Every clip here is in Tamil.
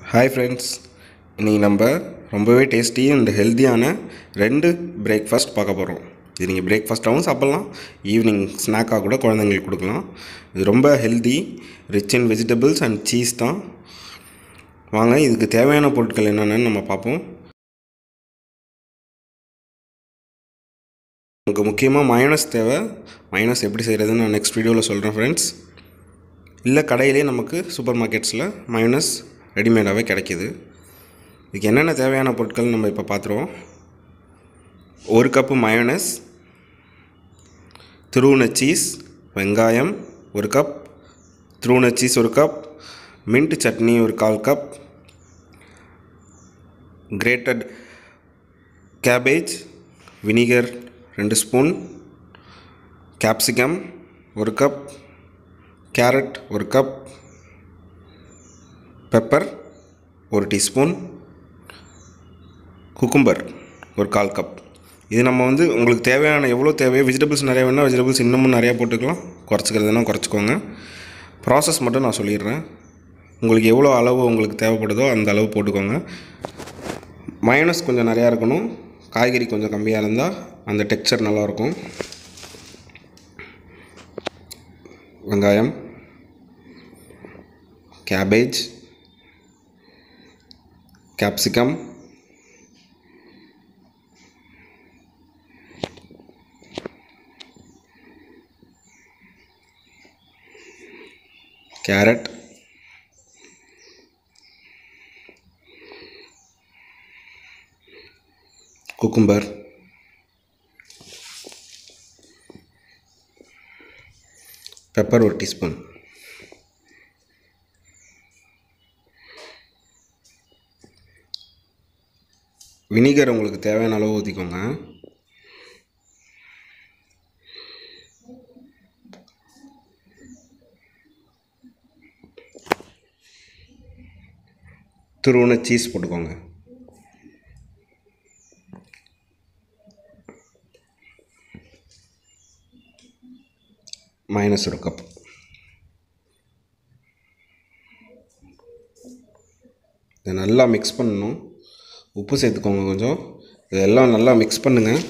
ஹாய் ஃப்ரெண்ட்ஸ் இன்றைக்கி நம்ம ரொம்பவே டேஸ்டி அண்ட் ஹெல்த்தியான ரெண்டு பிரேக்ஃபாஸ்ட் பார்க்க போகிறோம் இது நீங்கள் பிரேக்ஃபாஸ்ட்டாகவும் சாப்பிட்லாம் ஈவினிங் ஸ்நாக்காக கூட குழந்தைங்களுக்கு கொடுக்கலாம் இது ரொம்ப healthy rich in vegetables and cheese தான் வாங்க இதுக்கு தேவையான பொருட்கள் என்னென்னு நம்ம பார்ப்போம் உங்களுக்கு முக்கியமாக மயோனஸ் தேவை மயோனஸ் எப்படி செய்கிறதுன்னு நான் நெக்ஸ்ட் வீடியோவில் சொல்கிறேன் ஃப்ரெண்ட்ஸ் இல்லை கடையிலே நமக்கு சூப்பர் மார்க்கெட்ஸில் மயோனஸ் ரெடிமேடாகவே கிடைக்கிது இதுக்கு என்னென்ன தேவையான பொருட்கள் நம்ம இப்போ பார்த்துருவோம் ஒரு கப்பு மயோனஸ் துருவுன சீஸ் வெங்காயம் ஒரு கப் துருவுன சீஸ் ஒரு கப் மின்ட் சட்னி ஒரு கால் கப் கிரேட்டட் கேபேஜ் வினிகர் ரெண்டு ஸ்பூன் கேப்சிகம் ஒரு கப் கேரட் ஒரு கப் பெப்பர் ஒரு டீஸ்பூன் குக்கும்பர் ஒரு கால் கப் இது நம்ம வந்து உங்களுக்கு தேவையான எவ்வளோ தேவையோ வெஜிடபிள்ஸ் நிறைய வேணால் வெஜிடபிள்ஸ் இன்னமும் நிறையா போட்டுக்கலாம் குறைச்சிக்கிறதுனா குறைச்சிக்கோங்க ப்ராசஸ் மட்டும் நான் சொல்லிடுறேன் உங்களுக்கு எவ்வளோ அளவு உங்களுக்கு தேவைப்படுதோ அந்த அளவு போட்டுக்கோங்க மயனஸ் கொஞ்சம் நிறையா இருக்கணும் காய்கறி கொஞ்சம் கம்மியாக இருந்தால் அந்த டெக்ஸ்சர் நல்லாயிருக்கும் வெங்காயம் cabbage capsicum carrot cucumber pepper ஒரு டீஸ்பூன் வினிகர் உங்களுக்கு தேவையான அளவு ஊற்றிக்கோங்க துருவன சீஸ் போட்டுக்கோங்க மைனஸ் ஒரு கப் இதை நல்லா மிக்ஸ் பண்ணணும் உப்பு சேர்த்துக்கோங்க கொஞ்சம் இதெல்லாம் நல்லா மிக்ஸ் பண்ணுங்கள்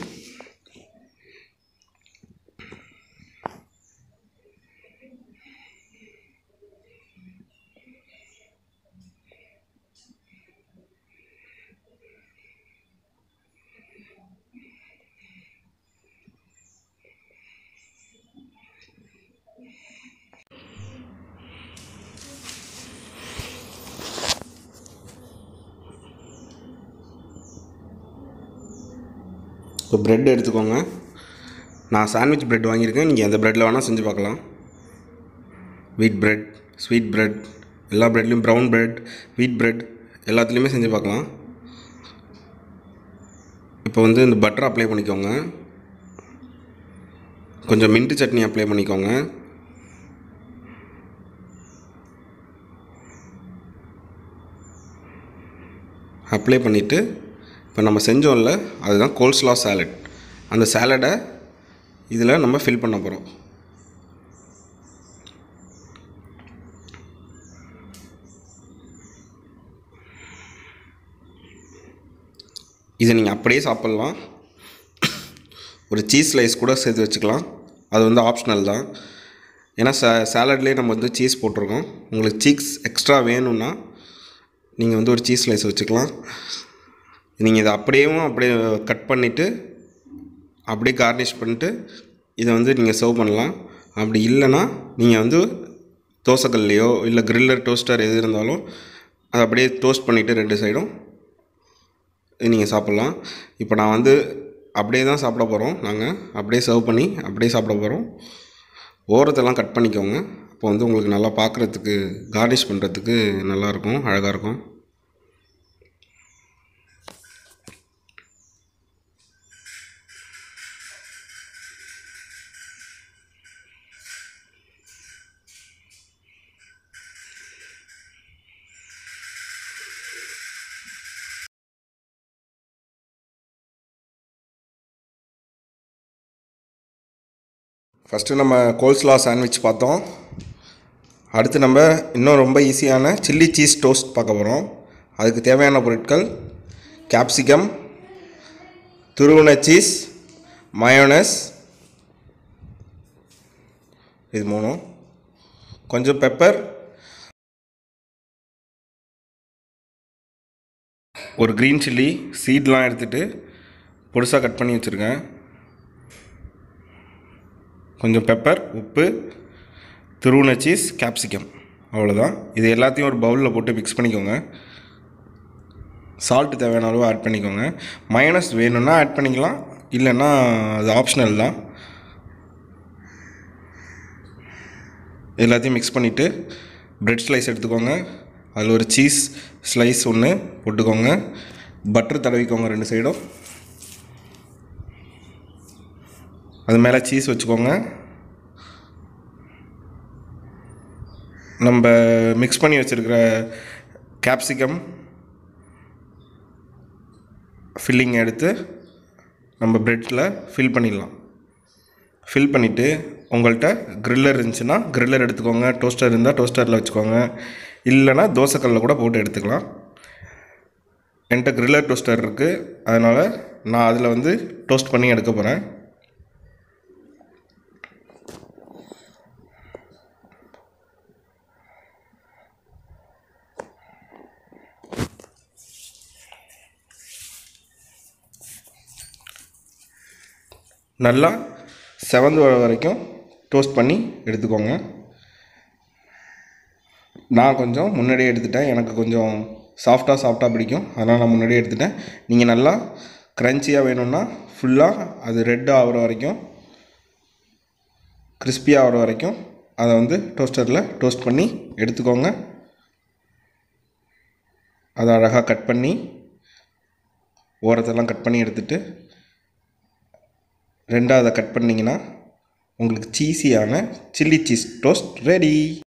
இப்போ ப்ரெட் எடுத்துக்கோங்க நான் சாண்ட்விச் ப்ரெட் வாங்கியிருக்கேன் நீங்கள் எந்த ப்ரெட்டில் வேணால் செஞ்சு பார்க்கலாம் வீட் ப்ரெட் ஸ்வீட் ப்ரெட் எல்லா ப்ரெட்லேயும் ப்ரௌன் ப்ரெட் வீட் ப்ரெட் எல்லாத்துலேயுமே செஞ்சு பார்க்கலாம் இப்போ வந்து இந்த பட்டர் அப்ளை பண்ணிக்கோங்க கொஞ்சம் மின்ட்டு சட்னி அப்ளை பண்ணிக்கோங்க அப்ளை பண்ணிவிட்டு இப்போ நம்ம செஞ்சோம்ல அதுதான் கோல்ஸ்லா சாலட் அந்த சாலடை இதில் நம்ம ஃபில் பண்ண போகிறோம் இதை நீங்கள் அப்படியே சாப்பிட்லாம் ஒரு சீஸ் ஸ்லைஸ் கூட சேர்த்து வச்சுக்கலாம் அது வந்து ஆப்ஷனல் தான் ஏன்னா சா சாலட்லேயே நம்ம வந்து சீஸ் போட்டிருக்கோம் உங்களுக்கு சீஸ் எக்ஸ்ட்ரா வேணும்னா நீங்கள் வந்து ஒரு சீஸ் ஸ்லைஸ் வச்சுக்கலாம் நீங்கள் இதை அப்படியேவும் அப்படியே கட் பண்ணிவிட்டு அப்படியே கார்னிஷ் பண்ணிட்டு இதை வந்து நீங்கள் சர்வ் பண்ணலாம் அப்படி இல்லைன்னா நீங்கள் வந்து தோசைக்கல்லையோ இல்லை கிரில்லர் டோஸ்டர் எது இருந்தாலும் அதை அப்படியே டோஸ்ட் பண்ணிவிட்டு ரெண்டு சைடும் நீங்கள் சாப்பிட்லாம் இப்போ நான் வந்து அப்படியே தான் சாப்பிட போகிறோம் நாங்கள் அப்படியே சர்வ் பண்ணி அப்படியே சாப்பிட போகிறோம் ஓரத்தெல்லாம் கட் பண்ணிக்கோங்க அப்போ வந்து உங்களுக்கு நல்லா பார்க்குறதுக்கு கார்னிஷ் பண்ணுறதுக்கு நல்லாயிருக்கும் அழகாக இருக்கும் ஃபஸ்ட்டு நம்ம கோல்ஸ்லா சாண்ட்விச் பார்த்தோம் அடுத்து நம்ம இன்னும் ரொம்ப ஈஸியான சில்லி சீஸ் டோஸ்ட் பார்க்க போகிறோம் அதுக்கு தேவையான பொருட்கள் கேப்சிகம் துருவன சீஸ் மயோனஸ் இது மூணும் கொஞ்சம் பெப்பர் ஒரு க்ரீன் சில்லி சீட்லாம் எடுத்துகிட்டு பொடுசாக கட் பண்ணி வச்சுருக்கேன் கொஞ்சம் பெப்பர் உப்பு துருவன சீஸ் கேப்சிகம் அவ்வளோதான் இது எல்லாத்தையும் ஒரு பவுலில் போட்டு மிக்ஸ் பண்ணிக்கோங்க சால்ட் தேவையான அளவு ஆட் பண்ணிக்கோங்க மயனஸ் வேணும்னா ஆட் பண்ணிக்கலாம் இல்லைன்னா அது ஆப்ஷனல் தான் எல்லாத்தையும் மிக்ஸ் பண்ணிவிட்டு பிரெட் ஸ்லைஸ் எடுத்துக்கோங்க அதில் ஒரு சீஸ் ஸ்லைஸ் ஒன்று போட்டுக்கோங்க பட்டர் தடவிக்கோங்க ரெண்டு சைடும் அது மேலே சீஸ் வச்சுக்கோங்க நம்ம மிக்ஸ் பண்ணி வச்சுருக்கிற கேப்சிகம் ஃபில்லிங் எடுத்து நம்ம ப்ரெட்டில் ஃபில் பண்ணிடலாம் ஃபில் பண்ணிவிட்டு உங்கள்கிட்ட க்ரில்லர் இருந்துச்சுன்னா க்ரில்லர் எடுத்துக்கோங்க டோஸ்டர் இருந்தால் டோஸ்டரில் வச்சுக்கோங்க இல்லைன்னா தோசைக்கல்லில் கூட போட்டு எடுத்துக்கலாம் என்கிட்ட க்ரில்லர் டோஸ்டர் இருக்குது அதனால் நான் அதில் வந்து டோஸ்ட் பண்ணி எடுக்க போகிறேன் நல்லா செவந்து வர வரைக்கும் டோஸ்ட் பண்ணி எடுத்துக்கோங்க நான் கொஞ்சம் முன்னாடியே எடுத்துட்டேன் எனக்கு கொஞ்சம் சாஃப்டாக சாஃப்டாக பிடிக்கும் அதனால் நான் முன்னாடியே எடுத்துட்டேன் நீங்கள் நல்லா க்ரன்ச்சியாக வேணும்னா ஃபுல்லாக அது ரெட் ஆகிற வரைக்கும் கிறிஸ்பியாக ஆகிற வரைக்கும் அதை வந்து டோஸ்டரில் டோஸ்ட் பண்ணி எடுத்துக்கோங்க அதை அழகாக கட் பண்ணி ஓரத்தெல்லாம் கட் பண்ணி எடுத்துட்டு ரெண்டாவதை கட் பண்ணிங்கன்னா உங்களுக்கு சீஸியான சில்லி சீஸ் டோஸ்ட் ரெடி